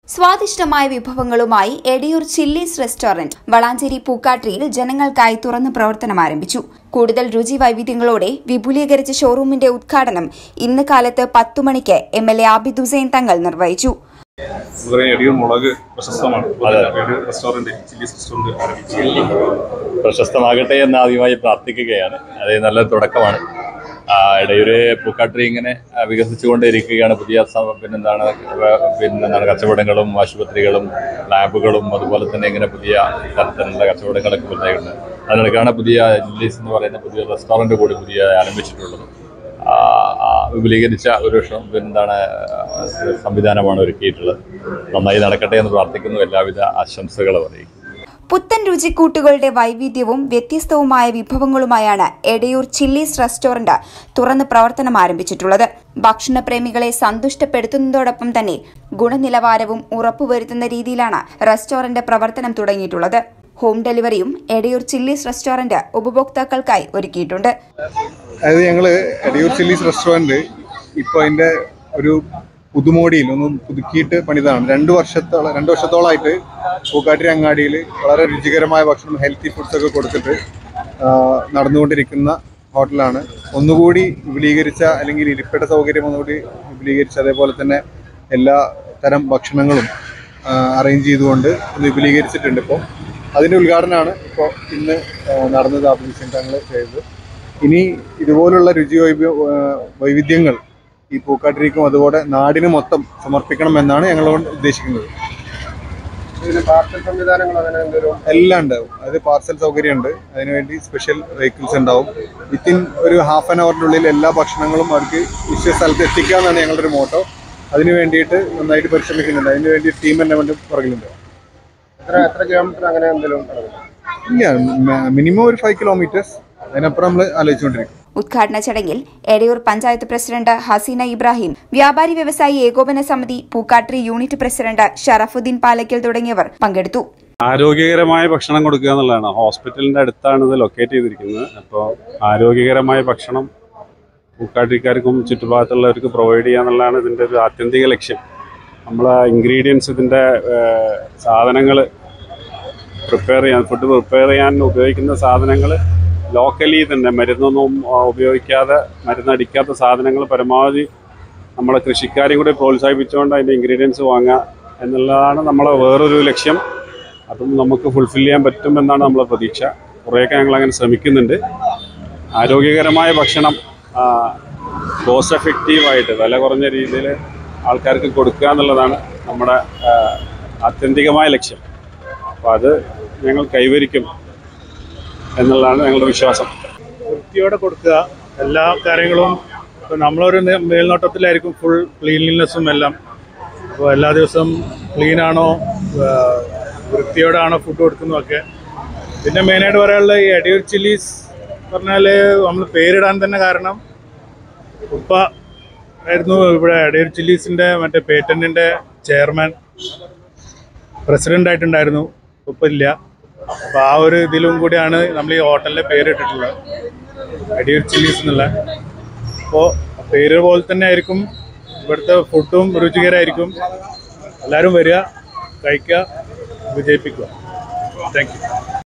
സ്വാദിഷ്ടമായ വിഭവങ്ങളുമായി Edayur Chillies restaurant Valanchery പൂക്കാട്രിയിൽ ജനങ്ങൾക്കായി തുറന്ന് പ്രവർത്തനം ആരംഭിച്ചു കൂടുതൽ രുചി വൈവിധ്യങ്ങളോടെ വിപുലീകരിച്ച ഷോറൂമിന്റെ ഉദ്ഘാടനം ഇന്ന് കാലത്ത് പത്തു മണിക്ക് M L A Abid Hussain Thangal നിർവഹിച്ചു ഇവിടെ എടിയൂർ മുളക് പ്രശസ്തമാണ് എടിയൂർ റെസ്റ്റോറന്റ് ചില്ലീസ് റെസ്റ്റോറന്റ് ആരംഭിച്ചു പ്രശസ്തമാകട്ടെ എന്ന് ആദ്യമായി പ്രാർത്ഥിക്കുകയാണ് അത് നല്ല തുടക്കമാണ് ആ, ഇടയൊരു പൂക്കാട്ടിരി ഇങ്ങനെ ആ, വികസിച്ചുകൊണ്ടിരിക്കുകയാണ് പുതിയ സ- പിന്നെന്താണ് വ- പിന്നെന്താണ് കച്ചവടങ്ങളും ആശുപത്രികളും ലാബുകളും അതുപോലെ തന്നെ ഇങ്ങനെ പുതിയ തരത്തിലുള്ള കച്ചവടങ്ങളൊക്കെ ഉണ്ടായിട്ടുണ്ട് അതിനിടയ്ക്കാണ് പുതിയ ജില്ലീസ് എന്ന് പറയുന്ന പുതിയ റെസ്റ്റോറൻറ്റ് കൂടി പുതിയ ആരംഭിച്ചിട്ടുള്ളത് ആ, ആ, വിപുലീകരിച്ച ഒരു ഷ- പിന്നെന്താണ് ആ, സംവിധാനമാണ് ഒരുക്കിയിട്ടുള്ളത് നന്നായി നടക്കട്ടെ എന്ന് പ്രാർത്ഥിക്കുന്നു എല്ലാവിധ ആശംസകളും അറിയിക്കും പുത്തൻ രുചിക്കൂട്ടുകളുടെ വൈവിധ്യവും വ്യത്യസ്തവുമായ വിഭവങ്ങളുമായാണ് എടയൂർ ചില്ലീസ് റെസ്റ്റോറന്റ് തുറന്ന് പ്രവർത്തനം ആരംഭിച്ചിട്ടുള്ളത് ഭക്ഷണപ്രേമികളെ സന്തുഷ്ടപ്പെടുത്തുന്നതോടൊപ്പം തന്നെ ഗുണനിലവാരവും ഉറപ്പുവരുത്തുന്ന രീതിയിലാണ് റെസ്റ്റോറന്റ് പ്രവർത്തനം തുടങ്ങിയിട്ടുള്ളത് ഹോം ഡെലിവറിയും എടയൂർ ചില്ലീസ് റെസ്റ്റോറന്റ് ഉപഭോക്താക്കൾക്കായി ഒരുക്കിയിട്ടുണ്ട് അതായത് ഞങ്ങൾ എടയൂർ ചില്ലീസ് റെസ്റ്റോറൻറ്റ് ഇപ്പോൾ അതിൻ്റെ ഒരു പുതുമോടിയിൽ ഒന്ന് പുതുക്കിയിട്ട് പണിതാണ് രണ്ട് വർഷത്തോളം രണ്ട് വർഷത്തോളമായിട്ട് പൂക്കാട്ടിരി അങ്ങാടിയിൽ വളരെ രുചികരമായ ഭക്ഷണം ഹെൽത്തി ഫുഡ്സ് ഒക്കെ കൊടുത്തിട്ട് ആ, നടന്നുകൊണ്ടിരിക്കുന്ന ഹോട്ടലാണ് ഒന്നുകൂടി വിപുലീകരിച്ച അല്ലെങ്കിൽ ഇരിപ്പിട സൗകര്യം ഒന്നുകൂടി വിപുലീകരിച്ച അതേപോലെ തന്നെ എല്ലാ തരം ഭക്ഷണങ്ങളും അറേഞ്ച് ചെയ്തുകൊണ്ട് ഒന്ന് വിപുലീകരിച്ചിട്ടുണ്ട് ഇപ്പോൾ അതിൻ്റെ ഉദ്ഘാടനമാണ് ഇപ്പോൾ ഇന്ന് ആ, നടന്നത് ആപ്ലിക്കേഷൻ തങ്ങൾ ചെയ്തത് ഇനി ഇതുപോലുള്ള രുചി വൈവ- ആ, വൈവിധ്യങ്ങൾ ഈ പൂക്കാട്ടിരിക്കും അതുപോലെ നാടിന് മൊത്തം സമർപ്പിക്കണം എന്നാണ് ഞങ്ങൾ കൊണ്ട് ഉദ്ദേശിക്കുന്നത് എല്ലാം ഉണ്ടാവും അത് പാർസൽ സൗകര്യം ഉണ്ട് അതിനുവേണ്ടി സ്പെഷ്യൽ വെഹിക്കിൾസ് ഉണ്ടാവും വിത്തിൻ ഒരു ഹാഫ് ആൻ അവറിനുള്ളിൽ എല്ലാ ഭക്ഷണങ്ങളും അവർക്ക് ഇഷ്ട സ്ഥലത്ത് എത്തിക്കുക എന്നാണ് ഞങ്ങളുടെ ഒരു മോട്ടോ അതിന് വേണ്ടിയിട്ട് നന്നായിട്ട് പരിശ്രമിക്കുന്നുണ്ട് അതിന് വേണ്ടി ടീം തന്നെ വേണ്ടി പുറകിലുണ്ട് ഇല്ല മിനിമം ഒരു ഫൈവ് കിലോമീറ്റേഴ്സ് അതിനപ്പുറം നമ്മൾ ആലോചിച്ചുകൊണ്ടിരിക്കും ഉദ്ഘാടന ചടങ്ങിൽ എടയൂർ പഞ്ചായത്ത് പ്രസിഡന്റ് ഹസീന ഇബ്രാഹിം വ്യാപാരി വ്യവസായി ഏകോപന സമിതി പൂക്കാട്രി യൂണിറ്റ് പ്രസിഡന്റ് ഷറഫുദ്ദീൻ പാലക്കൽ തുടങ്ങിയവർ പങ്കെടുത്തു ആരോഗ്യകരമായ ഭക്ഷണം കൊടുക്കുക എന്നുള്ളതാണ് ഹോസ്പിറ്റലിന്റെ അടുത്താണ് ഇത് ലൊക്കേറ്റ് ചെയ്തിരിക്കുന്നത് അപ്പോൾ ആരോഗ്യകരമായ ഭക്ഷണം പൂക്കാട്ടിക്കാർക്കും ചുറ്റുഭാഗത്തുള്ളവർക്ക് പ്രൊവൈഡ് ചെയ്യുക എന്നുള്ളതാണ് ഇതിൻ്റെ ഒരു ആത്യന്തിക ലക്ഷ്യം നമ്മൾ ഇൻഗ്രീഡിയൻസ് ഇതിൻ്റെ സാധനങ്ങൾ പ്രിപ്പയർ ചെയ്യാൻ ഫുഡ് പ്രിപ്പയർ ചെയ്യാൻ ഉപയോഗിക്കുന്ന സാധനങ്ങൾ ലോക്കലി തന്നെ മരുന്നൊന്നും ആ, ഉപയോഗിക്കാതെ മരുന്നടിക്കാത്ത സാധനങ്ങൾ പരമാവധി നമ്മളെ കൃഷിക്കാരെയും കൂടി പ്രോത്സാഹിപ്പിച്ചുകൊണ്ട് അതിൻ്റെ ഇൻഗ്രീഡിയൻസ് വാങ്ങുക എന്നുള്ളതാണ് നമ്മളെ വേറൊരു ലക്ഷ്യം അതും നമുക്ക് ഫുൾഫിൽ ചെയ്യാൻ പറ്റുമെന്നാണ് നമ്മളെ പ്രതീക്ഷ കുറേയൊക്കെ ഞങ്ങൾ അങ്ങനെ ശ്രമിക്കുന്നുണ്ട് ആരോഗ്യകരമായ ഭക്ഷണം കോസ്റ്റ് എഫക്റ്റീവായിട്ട് വില കുറഞ്ഞ രീതിയിൽ ആൾക്കാർക്ക് കൊടുക്കുക എന്നുള്ളതാണ് നമ്മുടെ ആ, ആത്യന്തികമായ ലക്ഷ്യം അപ്പോൾ അത് ഞങ്ങൾ കൈവരിക്കും എന്നുള്ളതാണ് ഞങ്ങളുടെ വിശ്വാസം വൃത്തിയോടെ കൊടുക്കുക എല്ലാ കാര്യങ്ങളും ഇപ്പോൾ നമ്മളൊരു നേ- മേൽനോട്ടത്തിലായിരിക്കും ഫുൾ ക്ലീൻലിനെസ്സും എല്ലാം അപ്പോൾ എല്ലാ ദിവസവും ക്ലീനാണോ വൃത്തിയോടാണോ ഫുഡ് കൊടുക്കുന്നതൊക്കെ പിന്നെ മെയിനായിട്ട് പറയാനുള്ളത് ഈ എടിയൂർ ചില്ലീസ് പറഞ്ഞാൽ നമ്മൾ പേരിടാൻ തന്നെ കാരണം ഉപ്പ ആയിരുന്നു ഇവിടെ എടിയൂർ ചില്ലീസിൻ്റെ മറ്റേ പേറ്റൻറ്റിൻ്റെ ചെയർമാൻ പ്രസിഡൻ്റ് ആയിട്ടുണ്ടായിരുന്നു ഉപ്പ ഇല്ല അപ്പോൾ ആ ഒരു ഇതിലും കൂടിയാണ് നമ്മൾ ഈ ഹോട്ടലിൻ്റെ പേരിട്ടിട്ടുള്ളത് അടിയൂർ ചില്ലീസ് എന്നുള്ള അപ്പോൾ പേര് പോലെ തന്നെ ആയിരിക്കും ഇവിടുത്തെ ഫുഡും രുചികരമായിരിക്കും എല്ലാവരും വരിക കഴിക്കുക വിജയിപ്പിക്കുക താങ്ക് യു